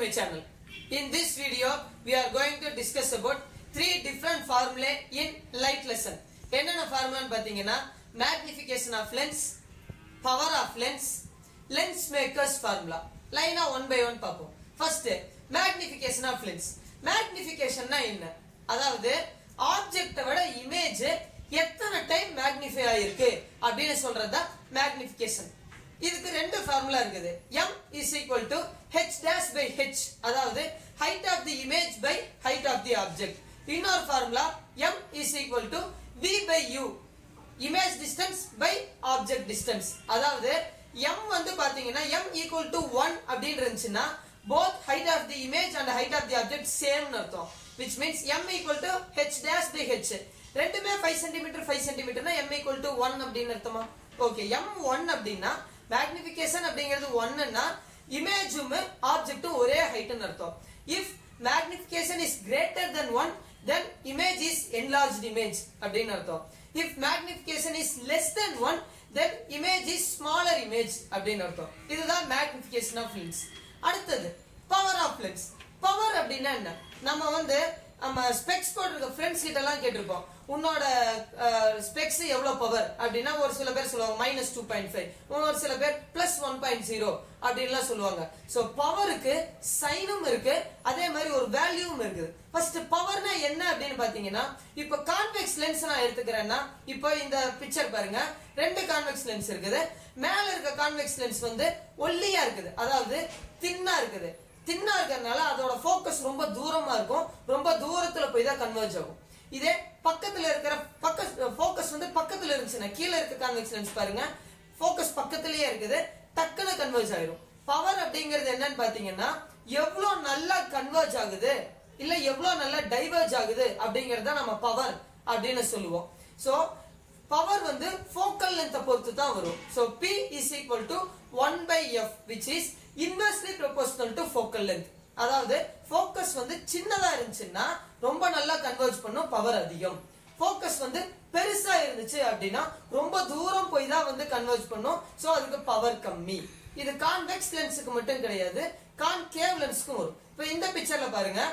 my channel. In this video, we are going to discuss about three different formulae in light lesson. என்னென்ன ஃபார்முலான்னு பார்த்தீங்கன்னா magnification of lens power of lens lens makers formula லைனா one by one பார்ப்போம் first magnification of lens மேக்னிஃபிகேஷன்னா என்ன அதாவது ஆப்ஜெக்டை விட இமேஜ் எத்தனை டைம் மேக்னிஃபை ஆயிருக்கு அப்படின்னு சொல்றது தான் மேக்னிஃபிகேஷன் இதுக்கு ரெண்டு ஃபார்முலா இருக்குது m is equal to H dash by H அதாவது height of the image by height of the object இன்னொரு formula m is equal to v by u image distance by object distance அதாவது m வந்து பாத்தீங்கன்னா m equal to one அப்படின்னு இருந்துச்சுன்னா both height of the image and height of the object சேம்னு அர்த்தம் which means m equal to H dash by H ரெண்டுமே five centimetre five சென்டிமீட்டர்னா m equal to one அப்படின்னு அர்த்தமா ஓகே m ஒன் அப்படின்னா magnification அப்படிங்கிறது ஒன்னுன்னா இமேஜும் ஆப்ஜெக்டும் ஒரே ஹைட்னு அர்த்தம் if magnification is greater than one then image is enlarged image அப்படின்னு அர்த்தம் if magnification is less than one then image is smaller image அப்படின்னு அர்த்தம் இதுதான் மேக்னிஃபிகேஷன் ஆஃப் லென்ஸ் அடுத்தது பவர் ஆஃப் லென்ஸ் பவர் அப்படின்னா என்ன நம்ம வந்து நம்ம ஸ்பெக்ஸ் போட்டிருக்க ஃப்ரெண்ட்ஸ் கிட்ட எல்லாம் கேட்டிருப்போம் உன்னோட ஸ்பெக்ஸ் எவ்வளவு பவர் அப்படின்னா ஒரு சில பேர் சொல்லுவாங்க மைனஸ் டூ பாயிண்ட் ஃபைவ் ஒரு சில பேர் பிளஸ் ஒன் பாயிண்ட் ஜீரோ அப்படின்லாம் சொல்லுவாங்க ஸோ பவருக்கு சைனும் இருக்கு அதே மாதிரி ஒரு வேல்யூவும் இருக்குது ஃபர்ஸ்ட் பவர்னா என்ன அப்படின்னு பாத்தீங்கன்னா இப்போ கான்வெக்ஸ் லென்ஸ் நான் எடுத்துக்கிறேன்னா இப்போ இந்த பிக்சர் பாருங்க ரெண்டு கான்வெக்ஸ் லென்ஸ் இருக்குது மேல இருக்க கான்வெக்ஸ் லென்ஸ் வந்து ஒல்லியா இருக்குது அதாவது தின்னா இருக்குது தின்னா இருக்கிறதுனால அதோட ஃபோக்கஸ் ரொம்ப தூரமா இருக்கும் ரொம்ப தூரத்துல போய் தான் கன்வெர்ஜ் ஆகும் இதே பக்கத்துல இருக்கிற பக்க ஃபோக்கஸ் வந்து பக்கத்துல இருந்துச்சுன்னா கீழே இருக்க கான்வெக்ஸ் லென்ஸ் பாருங்க ஃபோக்கஸ் பக்கத்துலயே இருக்குது டக்குன்னு கன்வெர்ஜ் ஆயிரும் பவர் அப்படிங்கிறது என்னன்னு பாத்தீங்கன்னா எவ்வளவு நல்லா கன்வெர்ஜ் ஆகுது இல்ல எவ்வளவு நல்லா டைவர்ஜ் ஆகுது அப்படிங்கறத நம்ம பவர் அப்படின்னு சொல்லுவோம் சோ பவர் வந்து ஃபோக்கல் லென்த்தை பொறுத்து தான் வரும் so P is equal to one by F which is inversely proportional to focal length அதாவது ஃபோக்கஸ் வந்து சின்னதா இருந்துச்சுன்னா ரொம்ப நல்லா கன்வெர்ஜ் பண்ணும் பவர் அதிகம் ஃபோக்கஸ் வந்து பெருசா இருந்துச்சு அப்படின்னா ரொம்ப தூரம் போய் தான் வந்து கன்வெர்ஜ் பண்ணும் சோ அதுக்கு பவர் கம்மி இது கான்வெக்ஸ் லென்ஸுக்கு மட்டும் கிடையாது கான்கேவ் லென்ஸ்க்கும் வரும் இப்போ இந்த பிக்சர்ல பாருங்க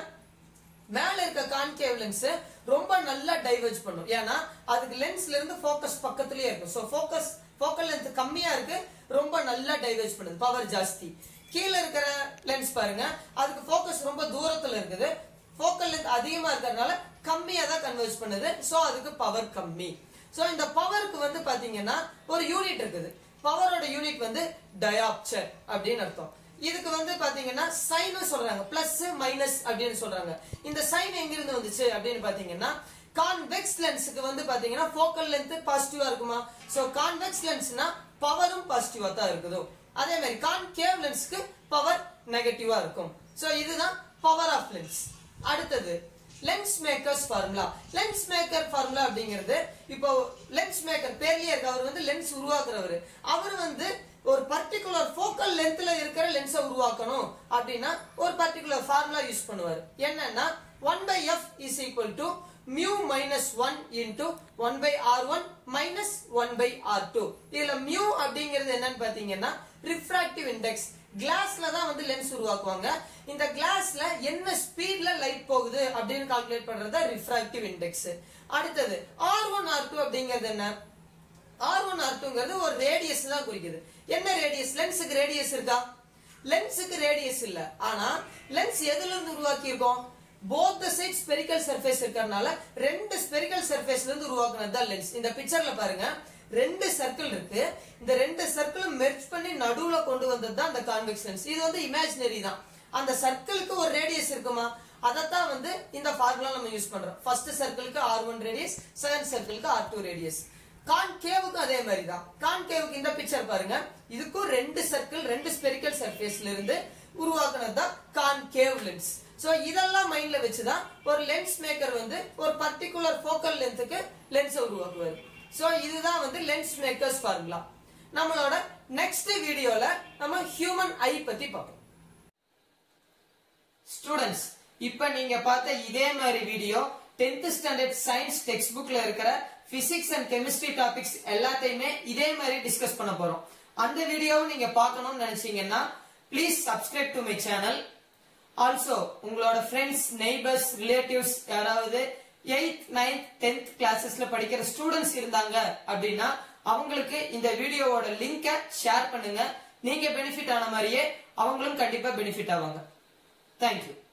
மேல இருக்க கான்கேவ் லென்ஸ் ரொம்ப நல்லா டைவர்ஜ் பண்ணும் ஏன்னா அதுக்கு லென்ஸ்ல இருந்து ஃபோக்கஸ் பக்கத்துலயே இருக்கும் சோ ஃபோக்கஸ் ஃபோக்கல் லென்த் கம்மியா இருக்கு ரொம்ப நல்லா டைவர்ஜ் பண்ணுது பவர் ஜாஸ்தி கீழே இருக்கிற லென்ஸ் பாருங்க அதுக்கு ஃபோக்கஸ் ரொம்ப தூரத்துல இருக்குது ஃபோக்கல் லென்த் அதிகமா இருக்கிறதுனால கம்மியா தான் கன்வெர்ஜ் பண்ணுது சோ அதுக்கு பவர் கம்மி சோ இந்த பவருக்கு வந்து பாத்தீங்கன்னா ஒரு யூனிட் இருக்குது பவரோட யூனிட் வந்து டயாப்சர் அப்படின்னு அர்த்தம் இதுக்கு வந்து பாத்தீங்கன்னா சைன் சொல்றாங்க பிளஸ் மைனஸ் அப்படின்னு சொல்றாங்க இந்த சைன் எங்க இருந்து வந்துச்சு அப்படின்னு பாத்தீங்கன்னா கான்வெக்ஸ் லென்ஸுக்கு வந்து பாத்தீங்கன்னா ஃபோக்கல் லென்த் பாசிட்டிவா இருக்குமா சோ கான்வெக்ஸ் லென்ஸ்னா பவரும் பாசிட்டிவா தான் இருக்குது அதே மாதிரி கான்கேவ் லென்ஸ்க்கு பவர் நெகட்டிவா இருக்கும் சோ இதுதான் பவர் ஆஃப் லென்ஸ் அடுத்தது lens makers formula lens maker formula அப்படிங்கிறது இப்போ லென்ஸ் மேக்கர் பேர்லயே இருக்கு அவர் வந்து லென்ஸ் உருவாக்குறவர் அவர் வந்து ஒரு பர்டிகுலர் ஃபோக்கல் லென்த்ல இருக்கிற லென்ஸை உருவாக்கணும் அப்படின்னா ஒரு பர்டிகுலர் ஃபார்முலா யூஸ் பண்ணுவார் என்னன்னா one by F is equal to mu minus one into one by R one minus one by R two இதுல மியூ அப்படிங்கிறது என்னன்னு பாத்தீங்கன்னா ரிஃப்ராக்டிவ் இண்டெக்ஸ் கிளாஸ்ல தான் வந்து லென்ஸ் உருவாக்குவாங்க இந்த கிளாஸ்ல என்ன ஸ்பீட்ல லைட் போகுது அப்படின்னு கால்குலேட் பண்றது ரிஃப்ராக்டிவ் இண்டெக்ஸ் அடுத்தது ஆர் ஒன் ஆர் டூ அப்படிங்கிறது என்ன ஆர் ஒன் ஆர் டூங்கிறது ஒரு ரேடியஸ் தான் குறிக்குது என்ன ரேடியஸ் லென்ஸுக்கு ரேடியஸ் இருக்கா லென்ஸுக்கு ரேடியஸ் இல்ல ஆனா லென்ஸ் எதுல இருந்து உருவாக்கி இருக்கோம் போத் சைட் ஸ்பெரிக்கல் சர்ஃபேஸ் இருக்கறனால ரெண்டு ஸ்பெரிக்கல் சர்ஃபேஸ்ல இருந்து உருவாக்குனது தான் லென்ஸ் இந்த பிக்சர்ல பாருங்க ரெண்டு சர்க்கிள் இருக்கு இந்த ரெண்டு சர்க்கிளும் மெர்ஜ் பண்ணி நடுவுல கொண்டு வந்தது தான் அந்த கான்வெக்ஸ் லென்ஸ் இது வந்து இமேஜினரி தான் அந்த சர்க்கிளுக்கு ஒரு ரேடியஸ் இருக்குமா அதைத்தான் வந்து இந்த ஃபார்முலா நம்ம யூஸ் பண்றோம் ஃபர்ஸ்ட் சர்க்கிளுக்கு ஆர் ஒன் ரேடியஸ் செகண்ட் சர்க்கிளுக்கு ஆர் டூ ரேடியஸ் கான்கேவுக்கும் அதே மாதிரி தான் கான்கேவுக்கு இந்த பிக்சர் பாருங்க இதுக்கும் ரெண்டு சர்க்கிள் ரெண்டு ஸ்பெரிக்கல் சர்ஃபேஸ்ல இருந்து உருவாக்குனது தான் கான்கேவ் லென்ஸ் சோ இதெல்லாம் மைண்ட்ல வச்சுதான் ஒரு லென்ஸ் மேக்கர் வந்து ஒரு பர்டிகுலர் ஃபோக்கல் லென்த்துக்கு லென்ஸை உருவாக்குவார் சோ இதுதான் வந்து லென்ஸ் மேக்கர்ஸ் ஃபார்முலா நம்மளோட நெக்ஸ்ட் வீடியோல நம்ம ஹியூமன் ஐ பத்தி பார்ப்போம் ஸ்டூடெண்ட்ஸ் இப்ப நீங்க பார்த்த இதே மாதிரி video 10th standard science text புக்ல இருக்கிற பிசிக்ஸ் அண்ட் கெமிஸ்ட்ரி டாபிக்ஸ் எல்லாத்தையுமே இதே மாதிரி டிஸ்கஸ் பண்ண போறோம் அந்த வீடியோவை நீங்க பார்க்கணும்னு நினைச்சீங்கன்னா please subscribe to my channel also உங்களோட ஃப்ரெண்ட்ஸ் நெய்பர்ஸ் ரிலேட்டிவ்ஸ் யாராவது எயித் நைன்த் டென்த் கிளாஸஸ்ல படிக்கிற ஸ்டூடெண்ட்ஸ் இருந்தாங்க அப்படின்னா அவங்களுக்கு இந்த வீடியோவோட லிங்கை ஷேர் பண்ணுங்க நீங்க பெனிஃபிட் ஆன மாதிரியே அவங்களும் கண்டிப்பா பெனிஃபிட் ஆவாங்க தேங்க்யூ